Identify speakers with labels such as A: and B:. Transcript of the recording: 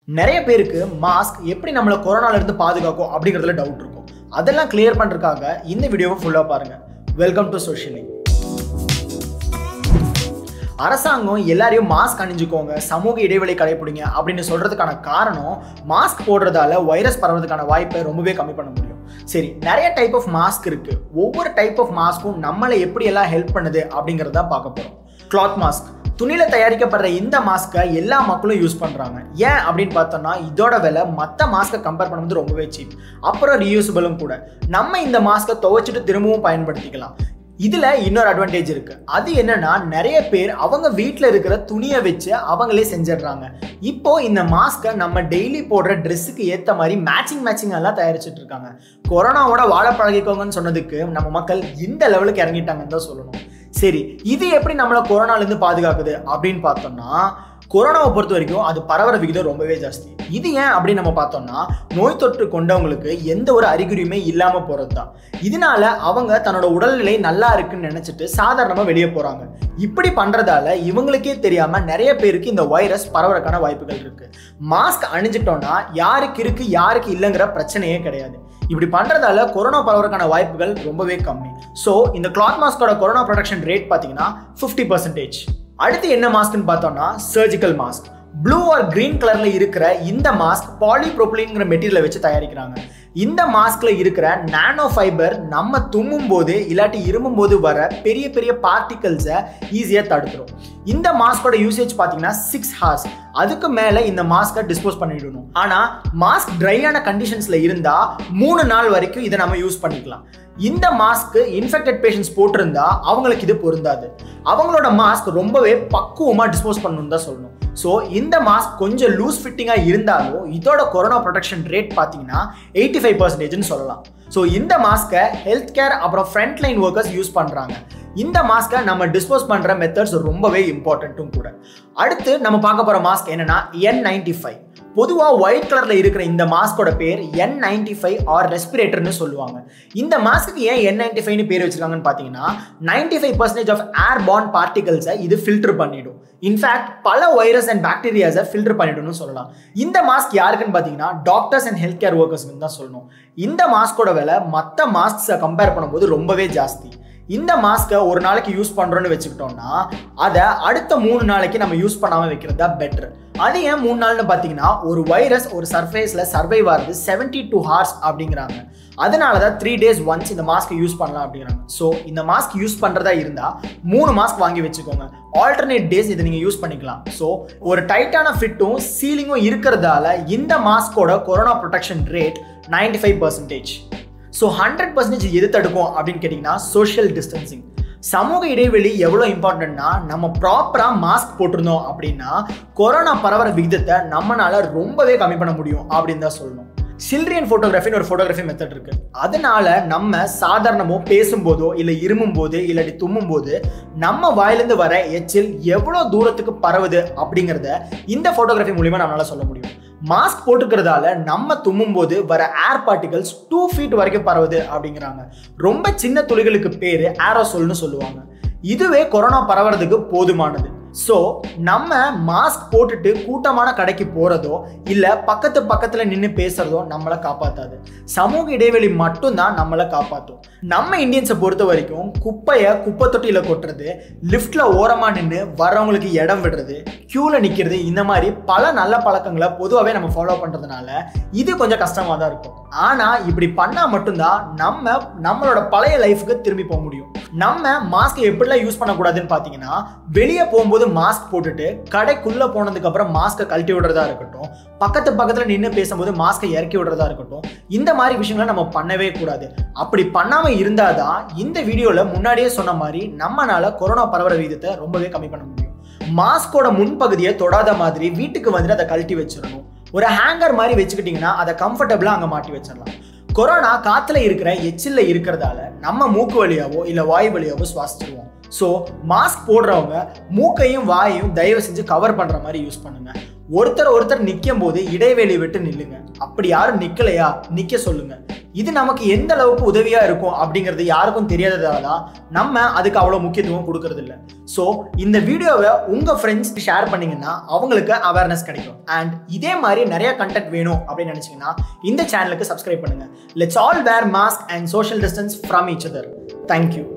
A: நிறைய பேருக்கு மாஸ்க் எப்படி நம்மளை கொரோனால இருந்து பாதுகாக்கும் அப்படிங்கிறதுல டவுட் இருக்கும் அதெல்லாம் கிளியர் பண்றதுக்காக இந்த வீடியோவை ஃபுல்லா பாருங்க வெல்கம் டு சோஷியலி அரசாங்கம் எல்லாரையும் மாஸ்க் அணிஞ்சுக்கோங்க சமூக இடைவெளி கடைபிடிங்க அப்படின்னு சொல்றதுக்கான காரணம் மாஸ்க் போடுறதால வைரஸ் பரவறதுக்கான வாய்ப்பை ரொம்பவே கம்மி பண்ண முடியும் சரி நிறைய டைப் ஆஃப் மாஸ்க் இருக்கு ஒவ்வொரு டைப் ஆஃப் மாஸ்க்கும் நம்மளை எப்படி எல்லாம் ஹெல்ப் பண்ணுது அப்படிங்கறத பார்க்க போறோம் கிளாத் மாஸ்க் துணியில தயாரிக்கப்படுற இந்த மாஸ்க்கை எல்லா மக்களும் யூஸ் பண்றாங்க ஏன் அப்படின்னு பார்த்தோம்னா இதோட விலை மற்ற மாஸ்க்கை கம்பேர் பண்ணும்போது ரொம்பவே சீப் அப்புறம் ரீயூசபிளும் கூட நம்ம இந்த மாஸ்க்கை துவைச்சிட்டு திரும்பவும் பயன்படுத்திக்கலாம் இதுல இன்னொரு அட்வான்டேஜ் இருக்கு அது என்னன்னா நிறைய பேர் அவங்க வீட்டில் இருக்கிற துணியை வச்சு அவங்களே செஞ்சிடுறாங்க இப்போ இந்த மாஸ்க்கை நம்ம டெய்லி போடுற ட்ரெஸ்ஸுக்கு ஏற்ற மாதிரி மேட்சிங் மேட்சிங் எல்லாம் தயாரிச்சுட்டு இருக்காங்க கொரோனாவோட வாழ பழகிக்கோங்கன்னு சொன்னதுக்கு நம்ம மக்கள் இந்த லெவலுக்கு இறங்கிட்டாங்கன்னு தான் சொல்லணும் சரி இது எப்படி நம்மளை கொரோனாலேருந்து பாதுகாக்குது அப்படின்னு பார்த்தோம்னா கொரோனாவை பொறுத்த வரைக்கும் அது பரவற விகிதம் ரொம்பவே ஜாஸ்தி இது ஏன் அப்படின்னு நம்ம பார்த்தோம்னா நோய் தொற்று கொண்டவங்களுக்கு எந்த ஒரு அறிகுறியுமே இல்லாம போறது தான் இதனால அவங்க தன்னோட உடல்நிலை நல்லா இருக்குன்னு நினைச்சிட்டு சாதாரணமா வெளியே போறாங்க இப்படி பண்றதால இவங்களுக்கே தெரியாம நிறைய பேருக்கு இந்த வைரஸ் பரவறதுக்கான வாய்ப்புகள் இருக்கு மாஸ்க் அணிஞ்சிட்டோம்னா யாருக்கு இருக்கு யாருக்கு இல்லைங்கிற பிரச்சனையே கிடையாது இப்படி பண்றதால கொரோனா பரவறதுக்கான வாய்ப்புகள் ரொம்பவே கம்மி ஸோ இந்த கிளாத் மாஸ்கோட கொரோனா ப்ரொடக்ஷன் ரேட் பார்த்தீங்கன்னா ஃபிஃப்டி பர்சன்டேஜ் அடுத்து என்ன மாஸ்க்னு பார்த்தோம்னா surgical mask blue or green கலர்ல இருக்கிற இந்த மாஸ்க் பாலிப்ரோப்ளின்ங்கிற மெட்டீரியலை வச்சு தயாரிக்கிறாங்க இந்த மாஸ்க்ல இருக்கிற நானோ ஃபைபர் நம்ம தும்மும் போது இல்லாட்டி இருமும் போது வர பெரிய பெரிய பார்ட்டிகல்ஸை ஈஸியாக தடுத்துரும் இந்த மாஸ்கோட யூசேஜ் பார்த்தீங்கன்னா சிக்ஸ் ஹார்ஸ் அதுக்கு மேலே இந்த மாஸ்கை டிஸ்போஸ் பண்ணிடணும் ஆனால் மாஸ்க் ட்ரையான கண்டிஷன்ஸில் இருந்தால் மூணு நாள் வரைக்கும் இதை நம்ம யூஸ் பண்ணிக்கலாம் இந்த மாஸ்க்கு இன்ஃபெக்டட் பேஷண்ட்ஸ் போட்டிருந்தா அவங்களுக்கு இது பொருந்தாது அவங்களோட மாஸ்க் ரொம்பவே பக்குவமாக டிஸ்போஸ் பண்ணணும்னு தான் சொல்லணும் ஸோ இந்த மாஸ்க் கொஞ்சம் லூஸ் ஃபிட்டிங்காக இருந்தாலும் இதோட கொரோனா ப்ரொடெக்ஷன் ரேட் பார்த்தீங்கன்னா எயிட்டி ஃபைவ் பர்சன்டேஜ்னு சொல்லலாம் ஸோ இந்த மாஸ்க்கை ஹெல்த் கேர் அப்புறம் ஃப்ரண்ட் லைன் ஒர்க்கர்ஸ் யூஸ் பண்ணுறாங்க இந்த மாஸ்க்கை நம்ம டிஸ்போஸ் பண்ணுற மெத்தட்ஸ் ரொம்பவே இம்பார்ட்டண்ட்டும் கூட அடுத்து நம்ம பார்க்க போகிற மாஸ்க் என்னன்னா என் நைன்டி ஃபைவ் பொதுவாக ஒயிட் கலரில் இருக்கிற இந்த மாஸ்கோட பேர் என் நைன்டி ஃபைவ் ஆர் ரெஸ்பிரேட்டர்னு சொல்லுவாங்க இந்த மாஸ்க்கு ஏன் என் நைன்டி ஃபைவ்னு பேர் வச்சிருக்காங்கன்னு பார்த்தீங்கன்னா ninety five percentage of airborne பார்ட்டிகல்ஸை இது ஃபில்டர் பண்ணிடும் இன்ஃபேக்ட் பல வைரஸ் அண்ட் பாக்டீரியாஸை ஃபில்டர் பண்ணிடும்னு சொல்லலாம் இந்த மாஸ்க் யாருக்குன்னு பார்த்தீங்கன்னா டாக்டர்ஸ் அண்ட் ஹெல்த் கேர் ஒர்க்கர்ஸ்க்கு தான் சொல்லணும் இந்த மாஸ்கோட விலை மற்ற மாஸ்க்ஸை கம்பேர் பண்ணும்போது ரொம்பவே ஜாஸ்தி இந்த மாஸ்க்கை ஒரு நாளைக்கு யூஸ் பண்ணுறோன்னு வச்சுக்கிட்டோம்னா அதை அடுத்த மூணு நாளைக்கு நம்ம யூஸ் பண்ணாமல் வைக்கிறது தான் பெட்ரு அது ஏன் மூணு நாள்னு பார்த்தீங்கன்னா ஒரு வைரஸ் ஒரு சர்ஃபேஸில் சர்வைவ் ஆகுது செவன்டி டூ ஹார்ஸ் அப்படிங்கிறாங்க அதனால தான் த்ரீ டேஸ் ஒன்ஸ் இந்த மாஸ்க்கை யூஸ் பண்ணலாம் அப்படிங்கிறாங்க ஸோ இந்த மாஸ்க் யூஸ் பண்ணுறதா இருந்தால் மூணு மாஸ்க் வாங்கி வச்சுக்கோங்க ஆல்டர்னேட் டேஸ் இதை நீங்கள் யூஸ் பண்ணிக்கலாம் ஸோ ஒரு டைட்டான ஃபிட்டும் சீலிங்கும் இருக்கிறதால இந்த மாஸ்கோட corona protection rate ninety five percentage so hundred percentage எது தடுக்கும் அப்படின்னு கேட்டிங்கன்னா சோஷியல் டிஸ்டன்சிங் சமூக இடைவெளி எவ்வளோ இம்பார்ட்டன்ட்னா நம்ம ப்ராப்பராக மாஸ்க் போட்டிருந்தோம் அப்படின்னா கொரோனா பரவற விகிதத்தை நம்மளால ரொம்பவே கம்மி பண்ண முடியும் அப்படின்னு தான் சொல்லணும் சில்ட்ரியன் ஃபோட்டோகிராஃபின்னு ஒரு ஃபோட்டோகிராஃபி மெத்தட் இருக்கு அதனால நம்ம சாதாரணமோ பேசும்போதோ இல்லை இருமும் போது இல்லாட்டி தும்மும் போது நம்ம வாயிலிருந்து வர எச்சில் எவ்வளோ தூரத்துக்கு பரவுது அப்படிங்கிறத இந்த ஃபோட்டோகிராஃபி மூலியமா நம்மளால சொல்ல முடியும் மாஸ்க் போட்டுக்கிறதால நம்ம தும்மும் போது வர ஏர் பார்ட்டிகல்ஸ் டூ ஃபீட் வரைக்கும் பரவுது அப்படிங்கிறாங்க ரொம்ப சின்ன துளிகளுக்கு பேர் ஏரோசோல்னு சொல்லுவாங்க இதுவே கொரோனா பரவுறதுக்கு போதுமானது ஸோ நம்ம மாஸ்க் போட்டுட்டு கூட்டமான கடைக்கு போகிறதோ இல்லை பக்கத்து பக்கத்தில் நின்று பேசுகிறதோ நம்மளை காப்பாற்றாது சமூக இடைவெளி மட்டும்தான் நம்மளை காப்பாற்றும் நம்ம இந்தியன்ஸை பொறுத்த வரைக்கும் குப்பையை குப்பை தொட்டியில் கொட்டுறது லிஃப்ட்டில் ஓரமாக நின்று வர்றவங்களுக்கு இடம் விடுறது க்யூவில் நிற்கிறது இந்த மாதிரி பல நல்ல பழக்கங்களை பொதுவாகவே நம்ம ஃபாலோ பண்ணுறதுனால இது கொஞ்சம் கஷ்டமாக தான் இருக்கும் ஆனால் இப்படி பண்ணால் மட்டும்தான் நம்ம நம்மளோட பழைய லைஃபுக்கு திரும்பி போக முடியும் நம்ம மாஸ்க்கை எப்படிலாம் யூஸ் பண்ணக்கூடாதுன்னு பார்த்தீங்கன்னா வெளியே போகும்போது மாஸ்க் போட்டுட்டு கடைக்குள்ளே போனதுக்கு அப்புறம் மாஸ்க்கை கழட்டி விடுறதா இருக்கட்டும் பக்கத்து பக்கத்தில் நின்று பேசும்போது மாஸ்க்கை இறக்கி விடுறதா இருக்கட்டும் இந்த மாதிரி விஷயங்களை நம்ம பண்ணவே கூடாது அப்படி பண்ணாமல் இருந்தால் தான் இந்த வீடியோவில் முன்னாடியே சொன்ன மாதிரி நம்மளால கொரோனா பரவற விகிதத்தை ரொம்பவே கம்மி பண்ண முடியும் மாஸ்கோட முன்பகுதியை தொடாத மாதிரி வீட்டுக்கு வந்துட்டு அதை கழட்டி வச்சிடணும் ஒரு ஹேங்கர் மாதிரி வச்சுக்கிட்டிங்கன்னா அதை கம்ஃபர்டபுளாக அங்கே மாட்டி வச்சிடலாம் கொரோனா காத்துல இருக்கிற எச்சில்ல இருக்கிறதால நம்ம மூக்கு வழியாவோ இல்ல வாய் வழியாவோ சுவாசிச்சிருவோம் ஸோ மாஸ்க் போடுறவங்க மூக்கையும் வாயையும் தயவு செஞ்சு கவர் பண்ற மாதிரி யூஸ் பண்ணுங்க ஒருத்தர் ஒருத்தர் நிற்கும் போது இடைவெளி விட்டு நில்லுங்க அப்படி யாரும் நிக்கலையா நிக்க சொல்லுங்க இது நமக்கு எந்த அளவுக்கு உதவியா இருக்கும் அப்படிங்கிறது யாருக்கும் தெரியாததால தான் நம்ம அதுக்கு அவ்வளோ முக்கியத்துவம் கொடுக்கறது இல்லை ஸோ இந்த வீடியோவை உங்க ஃப்ரெண்ட்ஸ் ஷேர் பண்ணீங்கன்னா அவங்களுக்கு அவேர்னஸ் கிடைக்கும் அண்ட் இதே மாதிரி நிறைய கண்டென்ட் வேணும் அப்படின்னு நினைச்சீங்கன்னா இந்த சேனலுக்கு சப்ஸ்கிரைப் பண்ணுங்க let's all wear mask and social distance from each other thank you